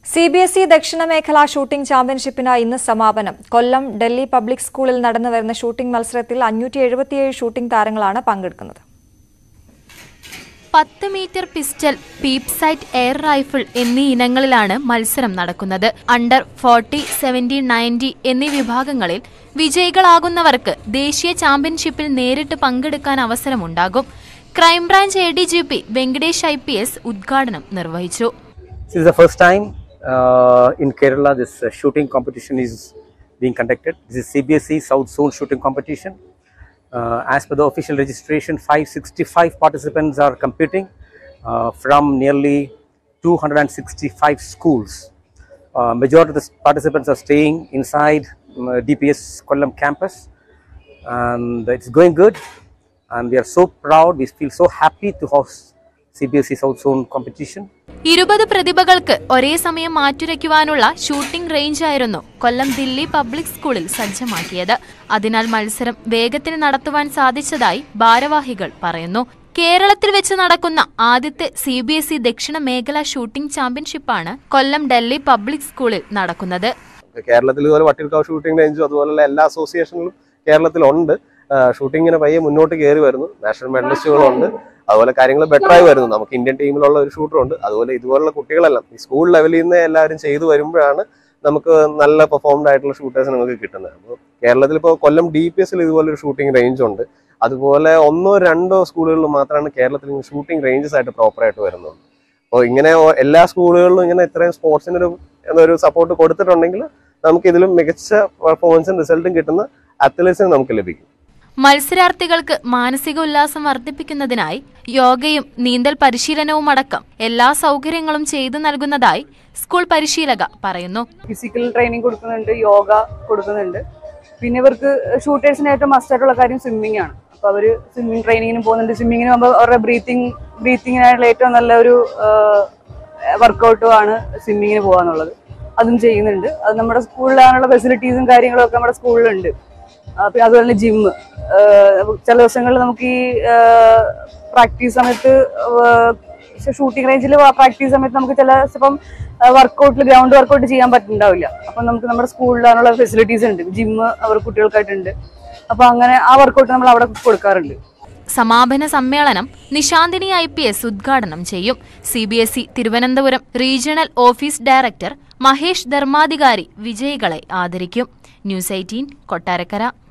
C B S E ദക്ഷിണ മേഖലാ shooting ചാമ്പ്യൻഷിപ്പിന് ഇന്ന് സമാപനം കൊല്ലം ഡൽഹി പബ്ലിക് സ്കൂളിൽ നടന്നുവരുന്ന ഷൂട്ടിംഗ് മത്സരത്തിൽ അഞ്ഞൂറ്റി എഴുപത്തിയേഴ് ഷൂട്ടിംഗ് താരങ്ങളാണ് പങ്കെടുക്കുന്നത് പത്ത് meter pistol peep sight air rifle എന്നീ ഇനങ്ങളിലാണ് മത്സരം നടക്കുന്നത് അണ്ടർ ഫോർട്ടി സെവന്റി നയൻറ്റി എന്നീ വിഭാഗങ്ങളിൽ വിജയികളാകുന്നവർക്ക് ദേശീയ ചാമ്പ്യൻഷിപ്പിൽ നേരിട്ട് പങ്കെടുക്കാൻ അവസരമുണ്ടാകും crime branch A D G P Venkatesh I P S ഉദ്ഘാടനം നിർവഹിച്ചു This is the first time uh, in Kerala this uh, shooting competition is being conducted. This is CBSE South Zone shooting competition. Uh, as per the official registration, 565 participants are competing uh, from nearly 265 schools. Uh, majority of the participants are staying inside um, DPS Kollam campus and it's going good and we are so proud, we feel so happy to host CBSE South Zone competition. ഇരുപത് പ്രതിഭകൾക്ക് ഒരേ സമയം മാറ്റുരയ്ക്കുവാനുള്ള shooting range ആയിരുന്നു കൊല്ലം Delhi public സ്കൂളിൽ സജ്ജമാക്കിയത് അതിനാൽ മത്സരം വേഗത്തിന് നടത്തുവാൻ സാധിച്ചതായി ഭാരവാഹികൾ പറയുന്നു കേരളത്തിൽ വെച്ച് നടക്കുന്ന ആദ്യത്തെ സി ബി എസ് ഇ ദക്ഷിണ മേഖലാ ഷൂട്ടിംഗ് ചാമ്പ്യൻഷിപ്പാണ് കൊല്ലം ഡൽഹി പബ്ലിക് സ്കൂളിൽ നടക്കുന്നത് കേരളത്തിൽ ഇതുപോലെ വട്ടിയൂർക്കാവ് ഷൂട്ടിംഗ് റേഞ്ചും അതുപോലുള്ള എല്ലാ അസോസിയേഷനിലും കേരളത്തിലുണ്ട് ഷൂട്ടിങ്ങിന് പയ്യെ മുന്നോട്ട് കയറി വരുന്നു നാഷണൽ മെഡലിസ്റ്റുകളുണ്ട് അതുപോലെ കാര്യങ്ങൾ ബെറ്റർ ആയി വരുന്നു നമുക്ക് ഇന്ത്യൻ ടീമിലുള്ള ഒരു ഷൂട്ടറുണ്ട് അതുപോലെ ഇതുപോലുള്ള കുട്ടികളെല്ലാം ഈ സ്കൂൾ ലെവലിൽ നിന്ന് എല്ലാവരും ചെയ്തു വരുമ്പോഴാണ് നമുക്ക് നല്ല പെർഫോംഡ് ആയിട്ടുള്ള ഷൂട്ടേഴ്സ് നമുക്ക് കിട്ടുന്നത് അപ്പോൾ കേരളത്തിൽ ഇപ്പോൾ കൊല്ലം ഡി പി എസിൽ ഇതുപോലെ ഒരു ഷൂട്ടിംഗ് റേഞ്ച് ഉണ്ട് അതുപോലെ ഒന്നോ രണ്ടോ സ്കൂളുകളിൽ മാത്രമാണ് കേരളത്തിൽ ഷൂട്ടിംഗ് റേഞ്ചസ് ആയിട്ട് പ്രോപ്പറായിട്ട് വരുന്നത് അപ്പോൾ ഇങ്ങനെ ഓ- എല്ലാ സ്കൂളുകളിലും ഇങ്ങനെ ഇത്രയും സ്പോർട്സിനൊരു ഒരു സപ്പോർട്ട് കൊടുത്തിട്ടുണ്ടെങ്കിൽ നമുക്ക് ഇതിലും മികച്ച പെർഫോമൻസും റിസൾട്ടും കിട്ടുന്ന അത്ലറ്റ്സിന് നമുക്ക് ലഭിക്കും മത്സരാർത്ഥികൾക്ക് മാനസിക ഉല്ലാസം വർദ്ധിപ്പിക്കുന്നതിനായി യോഗയും നീന്തൽ പരിശീലനവും അടക്കം എല്ലാ സൗകര്യങ്ങളും ചെയ്തു നൽകുന്നതായി സ്കൂൾ പരിശീലക പറയുന്നു ഫിസിക്കൽ ട്രെയിനിങ് കൊടുക്കുന്നുണ്ട് യോഗ കൊടുക്കുന്നുണ്ട് പിന്നെ ഇവർക്ക് ഷൂട്ടേഴ്സിന് ഏറ്റവും മസ്റ്റ് ആയിട്ടുള്ള കാര്യം സ്വിമ്മിംഗ് ആണ് അപ്പോൾ അവർ സ്വിമ്മിംഗ് ട്രെയിനിങ്ങിന് പോകുന്നുണ്ട് സ്വിമ്മിങ്ങിന് പോകുമ്പോൾ അവരുടെ ബ്രീത്തിങ് ബ്രീത്തിങ്ങിനായിട്ടുള്ള ഏറ്റവും നല്ല ഒരു വർക്കൗട്ടും ആണ് സ്വിമ്മിങ്ങിന് പോകാന്നുള്ളത് അതും ചെയ്യുന്നുണ്ട് അത് നമ്മുടെ സ്കൂളിലാണുള്ള ഫെസിലിറ്റീസും കാര്യങ്ങളും ഒക്കെ നമ്മുടെ സ്കൂളിലുണ്ട് ആ, പിന്നെ അതുപോലെ തന്നെ ജിമ്മ് ചില ദിവസങ്ങളിൽ നമുക്ക് ഈ പ്രാക്ടീസ് സമയത്ത് ഷൂട്ടിംഗ് റേഞ്ചിൽ പ്രാക്ടീസ് സമയത്ത് നമുക്ക് ചില ഇപ്പം വർക്കൗട്ടിൽ ഗ്രൗണ്ട് വർക്കൗട്ട് ചെയ്യാൻ പറ്റുന്നുണ്ടാവില്ല അപ്പം നമുക്ക് നമ്മുടെ സ്കൂളിലാണുള്ള ഫെസിലിറ്റീസ് ഉണ്ട് ജിമ്മ് അവർ കുട്ടികൾക്കായിട്ടുണ്ട് അപ്പൊ അങ്ങനെ ആ വർക്കൗട്ട് നമ്മൾ അവിടെ കൊടുക്കാറുണ്ട് സമാപന സമ്മേളനം നിശാന്തിനി ഐ പി എസ് ഉദ്ഘാടനം ചെയ്യും C B S E Thiruvananthapuram regional office director Mahesh Dharmadhikari വിജയികളെ ആദരിക്കും ന്യൂസ് എയ്റ്റീൻ കൊട്ടാരക്കര